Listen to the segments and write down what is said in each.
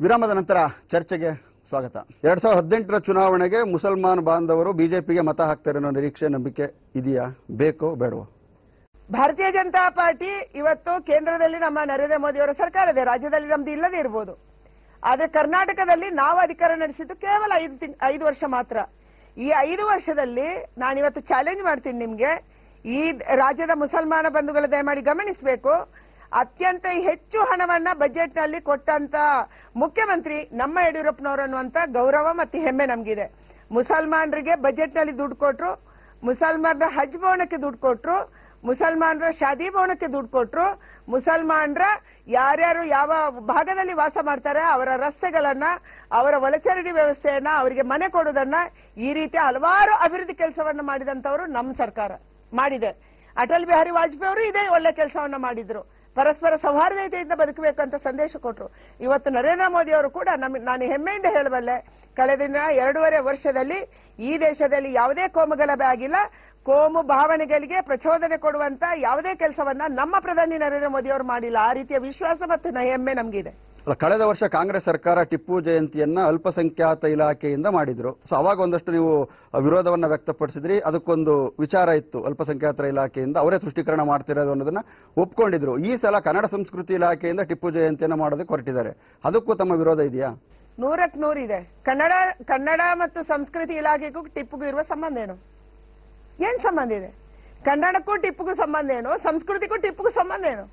ವಿರಾಮದ ನಂತರ ಚರ್ಚೆಗೆ ಸ್ವಾಗತ ಎರಡ್ ಸಾವಿರದ ಹದಿನೆಂಟರ ಚುನಾವಣೆಗೆ ಮುಸಲ್ಮಾನ್ ಬಾಂಧವರು ಬಿಜೆಪಿಗೆ ಮತ ಹಾಕ್ತಾರೆ ಅನ್ನೋ ನಿರೀಕ್ಷೆ ನಂಬಿಕೆ ಇದೆಯಾ ಬೇಕೋ ಬೇಡವೋ ಭಾರತೀಯ ಜನತಾ ಪಾರ್ಟಿ ಇವತ್ತು ಕೇಂದ್ರದಲ್ಲಿ ನಮ್ಮ ನರೇಂದ್ರ ಮೋದಿ ಅವರ ಸರ್ಕಾರ ಇದೆ ರಾಜ್ಯದಲ್ಲಿ ನಮ್ದು ಇಲ್ಲದೆ ಇರ್ಬೋದು ಆದ್ರೆ ಕರ್ನಾಟಕದಲ್ಲಿ ನಾವು ಅಧಿಕಾರ ನಡೆಸಿದ್ದು ಕೇವಲ ಐದು ತಿಂಗ್ ಐದು ವರ್ಷ ಮಾತ್ರ ಈ ಐದು ವರ್ಷದಲ್ಲಿ ನಾನಿವತ್ತು ಚಾಲೆಂಜ್ ಮಾಡ್ತೀನಿ ನಿಮ್ಗೆ ಈ ರಾಜ್ಯದ ಮುಸಲ್ಮಾನ ಬಂಧುಗಳ ದಯಮಾಡಿ ಗಮನಿಸಬೇಕು ಅತ್ಯಂತ ಹೆಚ್ಚು ಹಣವನ್ನ ಬಜೆಟ್ ನಲ್ಲಿ ಕೊಟ್ಟಂತ ಮುಖ್ಯಮಂತ್ರಿ ನಮ್ಮ ಯಡಿಯೂರಪ್ಪನವರು ಅನ್ನುವಂತ ಗೌರವ ಮತ್ತು ಹೆಮ್ಮೆ ನಮಗಿದೆ ಮುಸಲ್ಮಾನರಿಗೆ ಬಜೆಟ್ ನಲ್ಲಿ ದುಡ್ಡು ಕೊಟ್ರು ಮುಸಲ್ಮಾನರ ಹಜ್ ಭವನಕ್ಕೆ ದುಡ್ಡು ಕೊಟ್ರು ಮುಸಲ್ಮಾನರ ಶಾದಿ ಭವನಕ್ಕೆ ದುಡ್ಡು ಕೊಟ್ರು ಮುಸಲ್ಮಾನರ ಯಾರ್ಯಾರು ಯಾವ ಭಾಗದಲ್ಲಿ ವಾಸ ಮಾಡ್ತಾರೆ ಅವರ ರಸ್ತೆಗಳನ್ನ ಅವರ ಒಳಚರಂಡಿ ವ್ಯವಸ್ಥೆಯನ್ನ ಅವರಿಗೆ ಮನೆ ಕೊಡೋದನ್ನ ಈ ರೀತಿ ಹಲವಾರು ಅಭಿವೃದ್ಧಿ ಕೆಲಸವನ್ನ ಮಾಡಿದಂತವರು ನಮ್ಮ ಸರ್ಕಾರ ಮಾಡಿದೆ ಅಟಲ್ ಬಿಹಾರಿ ವಾಜಪೇಯಿ ಅವರು ಇದೇ ಒಳ್ಳೆ ಕೆಲಸವನ್ನ ಮಾಡಿದ್ರು ಪರಸ್ಪರ ಸೌಹಾರ್ದತೆಯಿಂದ ಬದುಕಬೇಕಂತ ಸಂದೇಶ ಕೊಟ್ರು ಇವತ್ತು ನರೇಂದ್ರ ಮೋದಿ ಅವರು ಕೂಡ ನಮ್ ನಾನು ಹೆಮ್ಮೆಯಿಂದ ಹೇಳಬಲ್ಲೆ ಕಳೆದಿನ ಎರಡೂವರೆ ವರ್ಷದಲ್ಲಿ ಈ ದೇಶದಲ್ಲಿ ಯಾವುದೇ ಕೋಮುಗಲಭೆ ಆಗಿಲ್ಲ ಕೋಮು ಭಾವನೆಗಳಿಗೆ ಪ್ರಚೋದನೆ ಕೊಡುವಂತ ಯಾವುದೇ ಕೆಲಸವನ್ನ ನಮ್ಮ ಪ್ರಧಾನಿ ನರೇಂದ್ರ ಮೋದಿ ಅವರು ಮಾಡಿಲ್ಲ ಆ ರೀತಿಯ ವಿಶ್ವಾಸ ಮತ್ತು ನ- ಹೆಮ್ಮೆ ನಮಗಿದೆ ಅಲ್ಲ, ಕಳೆದ ವರ್ಷ ಕಾಂಗ್ರೆಸ್ ಸರ್ಕಾರ ಟಿಪ್ಪು ಜಯಂತಿಯನ್ನ ಅಲ್ಪಸಂಖ್ಯಾತ ಇಲಾಖೆಯಿಂದ ಮಾಡಿದ್ರು ಸೊ ಅವಾಗ ಒಂದಷ್ಟು ನೀವು ವಿರೋಧವನ್ನ ವ್ಯಕ್ತಪಡಿಸಿದ್ರಿ ಅದಕ್ಕೊಂದು ವಿಚಾರ ಇತ್ತು ಅಲ್ಪಸಂಖ್ಯಾತರ ಇಲಾಖೆಯಿಂದ ಅವರೇ ತುಷ್ಟೀಕರಣ ಮಾಡ್ತಿರೋದು ಅನ್ನೋದನ್ನ ಒಪ್ಕೊಂಡಿದ್ರು ಈ ಸಲ ಕನ್ನಡ ಸಂಸ್ಕೃತಿ ಇಲಾಖೆಯಿಂದ ಟಿಪ್ಪು ಜಯಂತಿಯನ್ನ ಮಾಡೋದಕ್ಕೆ ಹೊರಟಿದ್ದಾರೆ ಅದಕ್ಕೂ ತಮ್ಮ ವಿರೋಧ ಇದೆಯಾ ನೂರಕ್ಕೆ ನೂರಿದೆ ಕನ್ನಡ ಕನ್ನಡ ಮತ್ತು ಸಂಸ್ಕೃತಿ ಇಲಾಖೆಗೂ ಟಿಪ್ಪುಗೂ ಇರುವ ಸಂಬಂಧ ಏನು ಏನ್ ಸಂಬಂಧ ಇದೆ ಕನ್ನಡಕ್ಕೂ ಟಿಪ್ಪುಗೂ ಸಂಬಂಧ ಏನು ಸಂಸ್ಕೃತಿಗೂ ಟಿಪ್ಪುಗೂ ಸಂಬಂಧ ಏನು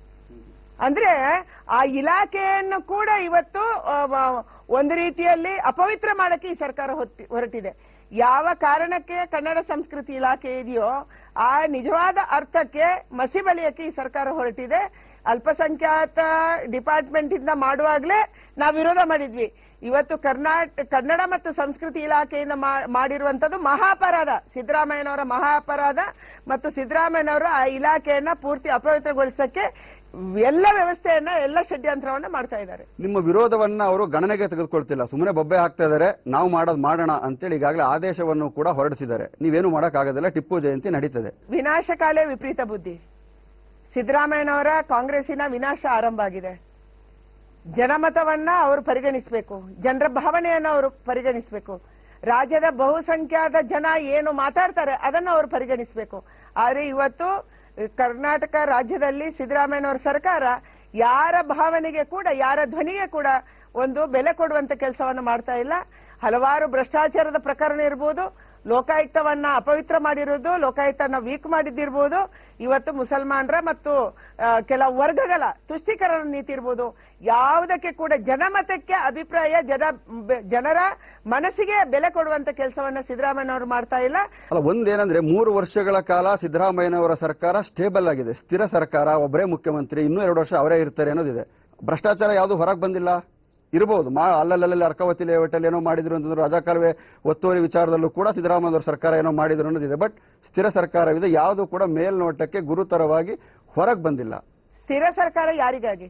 ಅಂದ್ರೆ ಆ ಇಲಾಖೆಯನ್ನು ಕೂಡ ಇವತ್ತು ಆ, ವ- ಒಂದು ರೀತಿಯಲ್ಲಿ ಅಪವಿತ್ರ ಮಾಡಕ್ಕೆ ಈ ಸರ್ಕಾರ ಹೊತ್ತಿ- ಹೊರಟಿದೆ ಯಾವ ಕಾರಣಕ್ಕೆ ಕನ್ನಡ ಸಂಸ್ಕೃತಿ ಇಲಾಖೆ ಇದೆಯೋ ಆ ನಿಜವಾದ ಅರ್ಥಕ್ಕೆ ಮಸಿ ಬಳಿಯಕ್ಕೆ ಈ ಸರ್ಕಾರ ಹೊರಟಿದೆ ಅಲ್ಪಸಂಖ್ಯಾತ ಡಿಪಾರ್ಟ್ಮೆಂಟ್ ಇಂದ ಮಾಡುವಾಗ್ಲೇ ನಾವು ವಿರೋಧ ಮಾಡಿದ್ವಿ ಇವತ್ತು ಕರ್ನಾಟಕ ಕನ್ನಡ ಮತ್ತು ಸಂಸ್ಕೃತಿ ಇಲಾಖೆಯಿಂದ ಮಾ- ಮಾಡಿರುವಂತದ್ದು ಮಹಾಪರಾಧ ಸಿದ್ದರಾಮಯ್ಯನವರ ಮಹಾಪರಾಧ ಮತ್ತು ಸಿದ್ದರಾಮಯ್ಯನವರು ಆ ಇಲಾಖೆಯನ್ನ ಪೂರ್ತಿ ಅಪವಿತ್ರಗೊಳಿಸಕ್ಕೆ ಎಲ್ಲ ವ್ಯವಸ್ಥೆಯನ್ನ ಎಲ್ಲ ಷಡ್ಯಂತ್ರವನ್ನ ಮಾಡ್ತಾ ಇದ್ದಾರೆ ನಿಮ್ಮ ವಿರೋಧವನ್ನ ಅವರು ಗಣನೆಗೆ ತೆಗೆದುಕೊಳ್ತಿಲ್ಲ ಸುಮ್ಮನೆ ಬೊಬ್ಬೆ ಹಾಕ್ತಾ ಇದ್ದಾರೆ ನಾವು ಮಾಡೋದು ಮಾಡೋಣ ಅಂತೇಳಿ ಈಗಾಗಲೇ ಆದೇಶವನ್ನು ಕೂಡ ಹೊರಡಿಸಿದ್ದಾರೆ ನೀವೇನು ಮಾಡೋಕ್ಕಾಗೋದಿಲ್ಲ ಟಿಪ್ಪು ಜಯಂತಿ ನಡೀತದೆ ವಿನಾಶಕಾಲೇ ವಿಪರೀತ ಬುದ್ಧಿ ಸಿದ್ದರಾಮಯ್ಯನವರ ಕಾಂಗ್ರೆಸ್ಸಿನ ವಿನಾಶ ಆರಂಭ ಆಗಿದೆ ಜನಮತವನ್ನ ಅವರು ಪರಿಗಣಿಸಬೇಕು ಜನರ ಭಾವನೆಯನ್ನ ಅವರು ಪರಿಗಣಿಸಬೇಕು ರಾಜ್ಯದ ಬಹುಸಂಖ್ಯಾತ ಜನ ಏನು ಮಾತಾಡ್ತಾರೆ ಅದನ್ನ ಅವರು ಪರಿಗಣಿಸಬೇಕು ಆದ್ರೆ ಇವತ್ತು ಕರ್ನಾಟಕ ರಾಜ್ಯದಲ್ಲಿ ಸಿದ್ದರಾಮಯ್ಯನವರ ಸರ್ಕಾರ ಯಾರ ಭಾವನೆಗೆ ಕೂಡ ಯಾರ ಧ್ವನಿಗೆ ಕೂಡ ಒಂದು ಬೆಲೆ ಕೊಡುವಂತ ಕೆಲಸವನ್ನು ಮಾಡ್ತಾ ಇಲ್ಲ ಹಲವಾರು ಭ್ರಷ್ಟಾಚಾರದ ಪ್ರಕರಣ ಇರ್ಬೋದು ಲೋಕಾಯುಕ್ತವನ್ನ ಅಪವಿತ್ರ ಮಾಡಿರೋದು ಲೋಕಾಯುಕ್ತನ ವೀಕ್ ಮಾಡಿದ್ದಿರ್ಬೋದು ಇವತ್ತು ಮುಸಲ್ಮಾನರ ಮತ್ತು ಆ, ಕೆಲವು ವರ್ಗಗಳ ತುಷ್ಟೀಕರಣ ನೀತಿ ಇರ್ಬೋದು ಯಾವುದಕ್ಕೆ ಕೂಡ ಜನಮತಕ್ಕೆ ಅಭಿಪ್ರಾಯ ಜನ ಬೆ- ಜನರ ಮನಸ್ಸಿಗೆ ಬೆಲೆ ಕೊಡುವಂತ ಕೆಲಸವನ್ನ ಸಿದ್ದರಾಮಯ್ಯನವರು ಮಾಡ್ತಾ ಇಲ್ಲ ಅಲ್ಲ ಒಂದೇನಂದ್ರೆ ಮೂರು ವರ್ಷಗಳ ಕಾಲ ಸಿದ್ದರಾಮಯ್ಯನವರ ಸರ್ಕಾರ ಸ್ಟೇಬಲ್ ಆಗಿದೆ ಸ್ಥಿರ ಸರ್ಕಾರ ಒಬ್ಬರೇ ಮುಖ್ಯಮಂತ್ರಿ ಇನ್ನೂ ಎರಡು ವರ್ಷ ಅವರೇ ಇರ್ತಾರೆ ಅನ್ನೋದಿದೆ ಭ್ರಷ್ಟಾಚಾರ ಯಾವುದು ಹೊರಗೆ ಬಂದಿಲ್ಲ ಇರಬಹುದು ಮಾ ಅಲ್ಲಲ್ಲಲ್ಲಿ ಅರ್ಕಾವತಿ ಲೇಔಟಲ್ಲಿ ಏನೋ ಮಾಡಿದ್ರು ಅಂತಂದ್ರೆ ರಾಜಕಾಲುವೆ ಒತ್ತುವರಿ ವಿಚಾರದಲ್ಲೂ ಕೂಡ ಸಿದ್ದರಾಮಯ್ಯನವರ ಸರ್ಕಾರ ಏನೋ ಮಾಡಿದ್ರು ಅನ್ನೋದಿದೆ ಬಟ್ ಸ್ಥಿರ ಸರ್ಕಾರವಿದೆ ಯಾವುದು ಕೂಡ ಮೇಲ್ನೋಟಕ್ಕೆ ಗುರುತರವಾಗಿ ಹೊರಗೆ ಬಂದಿಲ್ಲ ಸ್ಥಿರ ಸರ್ಕಾರ ಯಾರಿಗಾಗಿ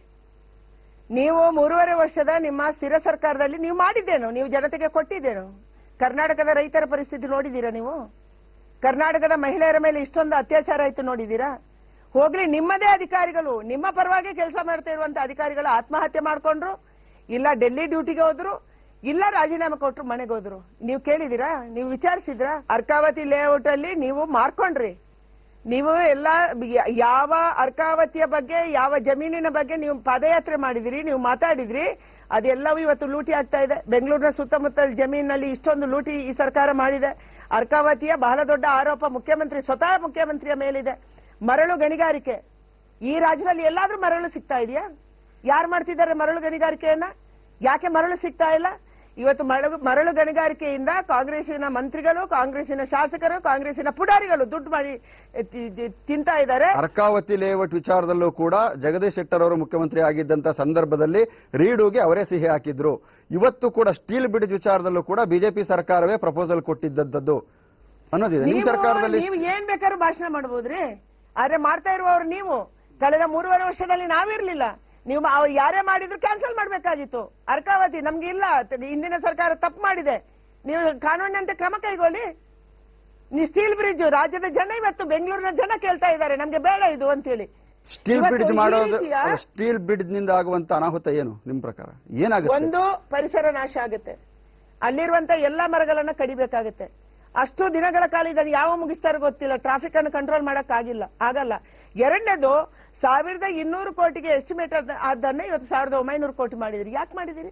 ನೀವು ಮೂರುವರೆ ವರ್ಷದ ನಿಮ್ಮ ಸ್ಥಿರ ಸರ್ಕಾರದಲ್ಲಿ ನೀವು ಮಾಡಿದ್ದೇನು ನೀವು ಜನತೆಗೆ ಕೊಟ್ಟಿದ್ದೇನು ಕರ್ನಾಟಕದ ರೈತರ ಪರಿಸ್ಥಿತಿ ನೋಡಿದ್ದೀರಾ ನೀವು ಕರ್ನಾಟಕದ ಮಹಿಳೆಯರ ಮೇಲೆ ಇಷ್ಟೊಂದು ಅತ್ಯಾಚಾರ ಆಯ್ತು ನೋಡಿದ್ದೀರಾ ಹೋಗ್ಲಿ ನಿಮ್ಮದೇ ಅಧಿಕಾರಿಗಳು ನಿಮ್ಮ ಪರವಾಗಿ ಕೆಲಸ ಮಾಡ್ತಾ ಇರುವಂತ ಅಧಿಕಾರಿಗಳು ಆತ್ಮಹತ್ಯೆ ಮಾಡ್ಕೊಂಡ್ರು ಇಲ್ಲ ಡೆಲ್ಲಿ ಡ್ಯೂಟಿಗೆ ಹೋದ್ರು ಇಲ್ಲ ರಾಜೀನಾಮೆ ಕೊಟ್ರು ಮನೆಗೆ ಹೋದ್ರು ನೀವು ಕೇಳಿದಿರಾ ನೀವು ವಿಚಾರಿಸಿದ್ರಾ ಅರ್ಕಾವತಿ ಲೇಔಟ್ ಅಲ್ಲಿ ನೀವು ಮಾರ್ಕೊಂಡ್ರಿ ನೀವು ಎಲ್ಲ ಯ- ಯಾವ ಅರ್ಕಾವತಿಯ ಬಗ್ಗೆ ಯಾವ ಜಮೀನಿನ ಬಗ್ಗೆ ನೀವು ಪಾದಯಾತ್ರೆ ಮಾಡಿದಿರಿ ನೀವು ಮಾತಾಡಿದ್ರಿ ಅದೆಲ್ಲವೂ ಇವತ್ತು ಲೂಟಿ ಆಗ್ತಾ ಇದೆ ಬೆಂಗಳೂರಿನ ಸುತ್ತಮುತ್ತ ಜಮೀನಿನಲ್ಲಿ ಇಷ್ಟೊಂದು ಲೂಟಿ ಈ ಸರ್ಕಾರ ಮಾಡಿದೆ ಅರ್ಕಾವತಿಯ ಬಹಳ ದೊಡ್ಡ ಆರೋಪ ಮುಖ್ಯಮಂತ್ರಿ ಸ್ವತಃ ಮುಖ್ಯಮಂತ್ರಿಯ ಮೇಲಿದೆ ಮರಳು ಗಣಿಗಾರಿಕೆ ಈ ರಾಜ್ಯದಲ್ಲಿ ಎಲ್ಲಾದ್ರೂ ಮರಳು ಸಿಗ್ತಾ ಇದೆಯಾ ಯಾರು ಮಾಡ್ತಿದ್ದಾರೆ ಮರಳು ಗಣಿಗಾರಿಕೆಯನ್ನ ಯಾಕೆ ಮರಳು ಸಿಗ್ತಾ ಇಲ್ಲ ಇವತ್ತು ಮರಳು ಮರಳು ಗಣಿಗಾರಿಕೆಯಿಂದ ಕಾಂಗ್ರೆಸ್ಸಿನ ಮಂತ್ರಿಗಳು ಕಾಂಗ್ರೆಸ್ಸಿನ ಶಾಸಕರು ಕಾಂಗ್ರೆಸ್ಸಿನ ಪುಡಾರಿಗಳು ದುಡ್ಡು ಮಾಡಿ ತಿ- ತಿ- ತಿಂತಾ ಇದ್ದಾರೆ ಅರ್ಕಾವತಿ ಲೇಔಟ್ ವಿಚಾರದಲ್ಲೂ ಕೂಡ ಜಗದೀಶ್ ಶೆಟ್ಟರ್ ಅವರು ಮುಖ್ಯಮಂತ್ರಿ ಆಗಿದ್ದಂತ ಸಂದರ್ಭದಲ್ಲಿ ರೀಡುಗೆ ಅವರೇ ಸಿಹಿ ಹಾಕಿದ್ರು ಇವತ್ತು ಕೂಡ ಸ್ಟೀಲ್ ಬ್ರಿಡ್ಜ್ ವಿಚಾರದಲ್ಲೂ ಕೂಡ ಬಿಜೆಪಿ ಸರ್ಕಾರವೇ ಪ್ರಪೋಸಲ್ ಕೊಟ್ಟಿದ್ದದ್ದು ಅನ್ನೋದಿದೆ ನಿಮ್ಮ ನೀವು- ಸರ್ಕಾರದಲ್ಲಿ ನೀವು ಏನ್ ಬೇಕಾದ್ರೂ ಭಾಷಣ ಮಾಡಬಹುದ್ರಿ ಆದ್ರೆ ಮಾಡ್ತಾ ಇರುವವರು ನೀವು ಕಳೆದ ಮೂರುವರೆ ವರ್ಷದಲ್ಲಿ ನಾವಿರ್ಲಿಲ್ಲ ನೀವು ಅವ್ ಯಾರೇ ಮಾಡಿದ್ರು ಕ್ಯಾನ್ಸಲ್ ಮಾಡ್ಬೇಕಾಗಿತ್ತು ಅರ್ಕಾವತಿ ನಮ್ಗೆ ಇಲ್ಲ ತ- ಹಿಂದಿನ ಸರ್ಕಾರ ತಪ್ಪು ಮಾಡಿದೆ ನೀವು ಕಾನೂನಿನಂತೆ ಕ್ರಮ ಕೈಗೊಳ್ಳಿ ನೀವು ಸ್ಟೀಲ್ ಬ್ರಿಡ್ಜ್ ರಾಜ್ಯದ ಜನ ಇವತ್ತು ಬೆಂಗಳೂರಿನ ಜನ ಕೇಳ್ತಾ ಇದ್ದಾರೆ ನಮ್ಗೆ ಬೇಡ ಇದು ಅಂತೇಳಿ ಸ್ಟೀಲ್ ಇವತ್ತು ಬ್ರಿಡ್ಜ್ ಈ ಮಾಡೋದು ರೀತಿಯ- ಅಲ್ಲ, ಸ್ಟೀಲ್ ಬ್ರಿಡ್ಜ್ ನಿಂದ ಆಗುವಂತ ಅನಾಹುತ ಏನು ನಿಮ್ ಪ್ರಕಾರ ಏನಾಗುತ್ತೆ ಒಂದು ಪರಿಸರ ನಾಶ ಆಗುತ್ತೆ ಅಲ್ಲಿರುವಂತ ಎಲ್ಲಾ ಮರಗಳನ್ನ ಕಡಿಬೇಕಾಗುತ್ತೆ ಅಷ್ಟು ದಿನಗಳ ಕಾಲ ಇದನ್ನು ಯಾವ ಮುಗಿಸ್ತಾರೋ ಗೊತ್ತಿಲ್ಲ ಟ್ರಾಫಿಕ್ ಅನ್ನು ಕಂಟ್ರೋಲ್ ಮಾಡಕ್ ಆಗಿಲ್ಲ ಆಗಲ್ಲ ಎರಡನೇದು ಸಾವಿರದ ಇನ್ನೂರು ಕೋಟಿಗೆ ಎಸ್ಟಿಮೇಟ್ ಅದನ್ನ ಇವತ್ತು ಸಾವಿರದ ಒಂಬೈನೂರು ಕೋಟಿ ಮಾಡಿದಿರಿ ಯಾಕೆ ಮಾಡಿದಿರಿ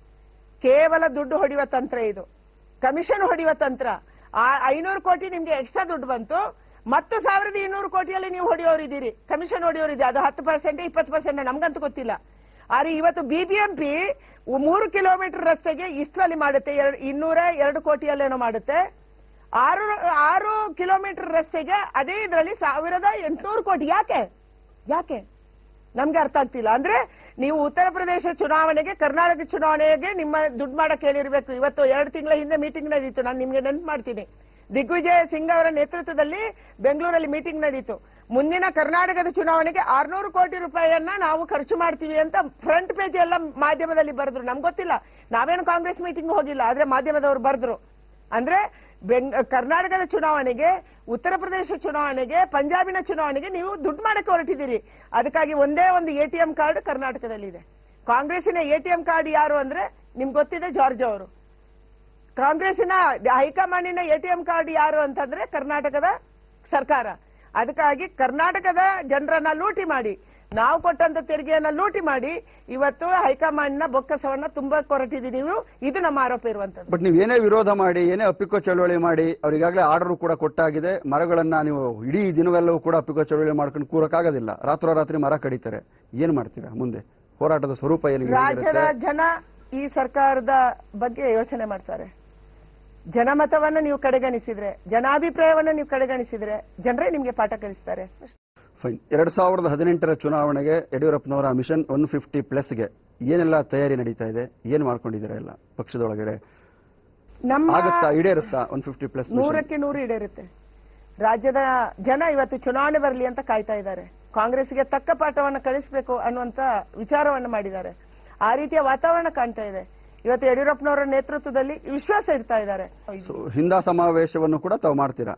ಕೇವಲ ದುಡ್ಡು ಹೊಡೆಯುವ ತಂತ್ರ ಇದು ಕಮಿಷನ್ ಹೊಡೆಯುವ ತಂತ್ರ ಆ ಐನೂರು ಕೋಟಿ ನಿಮ್ಗೆ ಎಕ್ಸ್ಟ್ರಾ ದುಡ್ಡು ಬಂತು ಮತ್ತು ಸಾವಿರದ ಇನ್ನೂರು ಕೋಟಿಯಲ್ಲಿ ನೀವು ಹೊಡೆಯೋರಿದ್ದೀರಿ ಕಮಿಷನ್ ಹೊಡೆಯೋರಿದೆ ಅದು ಹತ್ತು ಪರ್ಸೆಂಟ್ ಇಪ್ಪತ್ತು ಪರ್ಸೆಂಟ್ ನಮ್ಗಂತೂ ಗೊತ್ತಿಲ್ಲ ಆದ್ರೆ ಇವತ್ತು ಬಿಬಿಎಂಪಿ ಮೂರು ಕಿಲೋಮೀಟರ್ ರಸ್ತೆಗೆ ಇಷ್ಟರಲ್ಲಿ ಮಾಡುತ್ತೆ ಎರಡ್- ಇನ್ನೂರ ಎರಡು ಕೋಟಿಯಲ್ಲೇನೋ ಮಾಡುತ್ತೆ ಆರು ಆರು ಕಿಲೋಮೀಟರ್ ರಸ್ತೆಗೆ ಅದೇ ಇದರಲ್ಲಿ ಸಾವಿರದ ಎಂಟುನೂರು ಕೋಟಿ ಯಾಕೆ ಯಾಕೆ ನಮ್ಗೆ ಅರ್ಥ ಆಗ್ತಿಲ್ಲ ಅಂದ್ರೆ ನೀವು ಉತ್ತರ ಪ್ರದೇಶ ಚುನಾವಣೆಗೆ ಕರ್ನಾಟಕ ಚುನಾವಣೆಗೆ ನಿಮ್ಮ ದುಡ್ಡು ಮಾಡಕ್ ಹೇಳಿರ್ಬೇಕು ಇವತ್ತು ಎರಡು ತಿಂಗಳ ಹಿಂದೆ ಮೀಟಿಂಗ್ ನಡೀತು ನಾನು ನಿಮ್ಗೆ ನೆನ್ಪು ಮಾಡ್ತೀನಿ ದಿಗ್ವಿಜಯ್ ಸಿಂಗ್ ಅವರ ನೇತೃತ್ವದಲ್ಲಿ ಬೆಂಗಳೂರಲ್ಲಿ ಮೀಟಿಂಗ್ ನಡೀತು ಮುಂದಿನ ಕರ್ನಾಟಕದ ಚುನಾವಣೆಗೆ ಆರ್ನೂರು ಕೋಟಿ ರೂಪಾಯಿಯನ್ನ ನಾವು ಖರ್ಚು ಮಾಡ್ತೀವಿ ಅಂತ ಫ್ರಂಟ್ ಪೇಜ್ ಎಲ್ಲ ಮಾಧ್ಯಮದಲ್ಲಿ ಬರೆದ್ರು ನಮ್ಗೆ ಗೊತ್ತಿಲ್ಲ ನಾವೇನು ಕಾಂಗ್ರೆಸ್ ಮೀಟಿಂಗ್ ಹೋಗಿಲ್ಲ ಆದ್ರೆ ಮಾಧ್ಯಮದವರು ಬರೆದ್ರು ಅಂದ್ರೆ ಬೆಂಗ್ ಕರ್ನಾಟಕದ ಚುನಾವಣೆಗೆ ಉತ್ತರ ಪ್ರದೇಶ ಚುನಾವಣೆಗೆ ಪಂಜಾಬಿನ ಚುನಾವಣೆಗೆ ನೀವು ದುಡ್ಡು ಮಾಡಕ್ಕೆ ಹೊರಟಿದ್ದೀರಿ ಅದಕ್ಕಾಗಿ ಒಂದೇ ಒಂದು ಎಟಿಎಂ ಕಾರ್ಡ್ ಕರ್ನಾಟಕದಲ್ಲಿದೆ ಕಾಂಗ್ರೆಸ್ಸಿನ ಎಟಿಎಂ ಕಾರ್ಡ್ ಯಾರು ಅಂದ್ರೆ ನಿಮ್ಗೆ ಗೊತ್ತಿದೆ ಜಾರ್ಜ್ ಅವರು ಕಾಂಗ್ರೆಸ್ಸಿನ ಹೈಕಮಾಂಡಿನ ಎಟಿಎಂ ಕಾರ್ಡ್ ಯಾರು ಅಂತಂದ್ರೆ ಕರ್ನಾಟಕದ ಸರ್ಕಾರ ಅದಕ್ಕಾಗಿ ಕರ್ನಾಟಕದ ಜನರನ್ನ ಲೂಟಿ ಮಾಡಿ ನಾವು ಕೊಟ್ಟಂತ ತೆರಿಗೆಯನ್ನ ಲೂಟಿ ಮಾಡಿ ಇವತ್ತು ಹೈಕಮಾಂಡ್ನ ಬೊಕ್ಕಸವನ್ನ ತುಂಬಾ ಹೊರಟಿದ್ದೀವಿ ನೀವು ಇದು ನಮ್ಮ ಆರೋಪ ಇರುವಂತದ್ದು ಬಟ್ ನೀವು ಏನೇ ವಿರೋಧ ಮಾಡಿ ಏನೇ ಅಪ್ಪಿಕೋ ಚಳವಳಿ ಮಾಡಿ ಅವ್ರಿಗಾಗಲೇ ಆರ್ಡರ್ ಕೂಡ ಕೊಟ್ಟಾಗಿದೆ ಮರಗಳನ್ನ ನೀವು ಇಡೀ ದಿನವೆಲ್ಲವೂ ಕೂಡ ಅಪ್ಪಿಕೋ ಚಳವಳಿ ಮಾಡ್ಕೊಂಡು ಕೂರಕ್ಕಾಗೋದಿಲ್ಲ ರಾತ್ರೋರಾತ್ರಿ ಮರ ಕಡಿತಾರೆ ಏನ್ ಮಾಡ್ತೀರಾ ಮುಂದೆ ಹೋರಾಟದ ಸ್ವರೂಪ ಏನು ರಾಜ್ಯದ ಜನ ಈ ಸರ್ಕಾರದ ಬಗ್ಗೆ ಯೋಚನೆ ಮಾಡ್ತಾರೆ ಜನಮತವನ್ನ ನೀವು ಕಡೆಗಣಿಸಿದ್ರೆ ಜನಾಭಿಪ್ರಾಯವನ್ನ ನೀವು ಕಡೆಗಣಿಸಿದ್ರೆ ಜನರೇ ನಿಮ್ಗೆ ಪಾಠ ಕಲಿಸ್ತಾರೆ ಫೈನ್ ಎರಡ್ ಸಾವಿರದ ಹದಿನೆಂಟರ ಚುನಾವಣೆಗೆ ಯಡಿಯೂರಪ್ಪನವರ ಮಿಷನ್ ಒನ್ ಫಿಫ್ಟಿ ಪ್ಲಸ್ಗೆ ಏನೆಲ್ಲ ತಯಾರಿ ನಡೀತಾ ಇದೆ ಏನ್ ಮಾಡ್ಕೊಂಡಿದ್ದೀರಾ ಎಲ್ಲ ಪಕ್ಷದೊಳಗಡೆ ನಮ್ಮ ಆಗತ್ತಾ ಈಡೇರುತ್ತಾ ಒನ್ ಫಿಫ್ಟಿ ಪ್ಲಸ್ ನೂರಕ್ಕೆ ನೂರು ಈಡೇರುತ್ತೆ ರಾಜ್ಯದ ಜನ ಇವತ್ತು ಚುನಾವಣೆ ಬರಲಿ ಅಂತ ಕಾಯ್ತಾ ಇದ್ದಾರೆ ಕಾಂಗ್ರೆಸ್ಗೆ ತಕ್ಕ ಪಾಠವನ್ನ ಕಲಿಸಬೇಕು ಅನ್ನುವಂತ ವಿಚಾರವನ್ನ ಮಾಡಿದ್ದಾರೆ ಆ ರೀತಿಯ ವಾತಾವರಣ ಕಾಣ್ತಾ ಇದೆ ಇವತ್ತು ಯಡಿಯೂರಪ್ಪನವರ ನೇತೃತ್ವದಲ್ಲಿ ವಿಶ್ವಾಸ ಇಡ್ತಾ ಇದ್ದಾರೆ ಸೊ ಹಿಂದಾ ಸಮಾವೇಶವನ್ನು ಕೂಡ ತಾವು ಮಾಡ್ತೀರಾ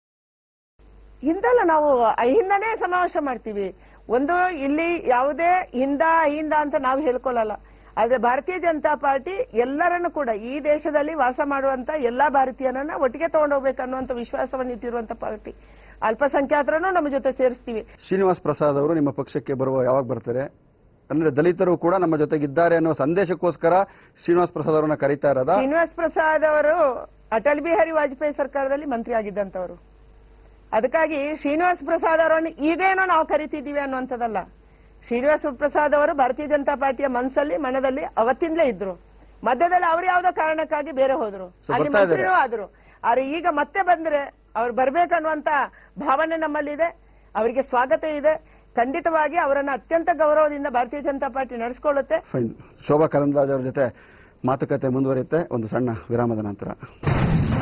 ಹಿಂದಲ್ಲ ನಾವು ಹಿಂದನೇ ಸಮಾವೇಶ ಮಾಡ್ತೀವಿ ಒಂದು ಇಲ್ಲಿ ಯಾವುದೇ ಹಿಂದ ಹಿಂದ ಅಂತ ನಾವು ಹೇಳ್ಕೊಳ್ಳಲ್ಲ ಆದ್ರೆ ಭಾರತೀಯ ಜನತಾ ಪಾರ್ಟಿ ಎಲ್ಲರನ್ನು ಕೂಡ ಈ ದೇಶದಲ್ಲಿ ವಾಸ ಮಾಡುವಂತ ಎಲ್ಲಾ ಭಾರತೀಯರನ್ನ ಒಟ್ಟಿಗೆ ತಗೊಂಡೋಗ್ಬೇಕು ಅನ್ನುವಂತ ವಿಶ್ವಾಸವನ್ನು ಇಟ್ಟಿರುವಂತ ಪಾರ್ಟಿ ಅಲ್ಪಸಂಖ್ಯಾತರನ್ನು ನಮ್ಮ ಜೊತೆ ಸೇರಿಸ್ತೀವಿ ಶ್ರೀನಿವಾಸ್ ಪ್ರಸಾದ್ ಅವರು ನಿಮ್ಮ ಪಕ್ಷಕ್ಕೆ ಬರುವ ಯಾವಾಗ ಬರ್ತಾರೆ ಅಂದ್ರೆ ದಲಿತರು ಕೂಡ ನಮ್ಮ ಜೊತೆಗಿದ್ದಾರೆ ಅನ್ನೋ ಸಂದೇಶಕ್ಕೋಸ್ಕರ ಶ್ರೀನಿವಾಸ್ ಪ್ರಸಾದ್ ಅವರನ್ನ ಕರೀತಾ ಇರೋದಾ ಶ್ರೀನಿವಾಸ್ ಪ್ರಸಾದ್ ಅವರು ಅಟಲ್ ಬಿಹಾರಿ ವಾಜಪೇಯಿ ಸರ್ಕಾರದಲ್ಲಿ ಮಂತ್ರಿ ಆಗಿದ್ದಂತವರು ಅದಕ್ಕಾಗಿ ಶ್ರೀನಿವಾಸ್ ಪ್ರಸಾದ್ ಅವರನ್ನು ಈಗೇನೋ ನಾವು ಕರಿತಿದ್ದೀವಿ ಅನ್ನುವಂಥದ್ದಲ್ಲ ಶ್ರೀನಿವಾಸ ಪ್ರಸಾದ್ ಅವರು ಭಾರತೀಯ ಜನತಾ ಪಾರ್ಟಿಯ ಮನಸ್ಸಲ್ಲಿ ಮನದಲ್ಲಿ ಅವತ್ತಿಂದಲೇ ಇದ್ರು ಮಧ್ಯದಲ್ಲಿ ಅವ್ರು ಯಾವ್ದೋ ಕಾರಣಕ್ಕಾಗಿ ಬೇರೆ ಹೋದ್ರು So, ಅಲ್ಲಿ ಬರ್ತಾ ಇದ್ದಾರೆ. ಮಂತ್ರಿನೂ ಆದ್ರು ಆದ್ರೆ ಈಗ ಮತ್ತೆ ಬಂದ್ರೆ ಅವ್ರು ಬರ್ಬೇಕನ್ನುವಂತ ಭಾವನೆ ನಮ್ಮಲ್ಲಿದೆ ಅವರಿಗೆ ಸ್ವಾಗತ ಇದೆ ಖಂಡಿತವಾಗಿ ಅವರನ್ನ ಅತ್ಯಂತ ಗೌರವದಿಂದ ಭಾರತೀಯ ಜನತಾ ಪಾರ್ಟಿ ನಡೆಸ್ಕೊಳ್ಳುತ್ತೆ ಫೈನ್ ಶೋಭಾ ಕರಂದ್ಲಾಜ್ ಅವ್ರ ಜೊತೆ ಮಾತುಕತೆ ಮುಂದುವರಿಯುತ್ತೆ ಒಂದು ಸಣ್ಣ ವಿರಾಮದ ನಂತರ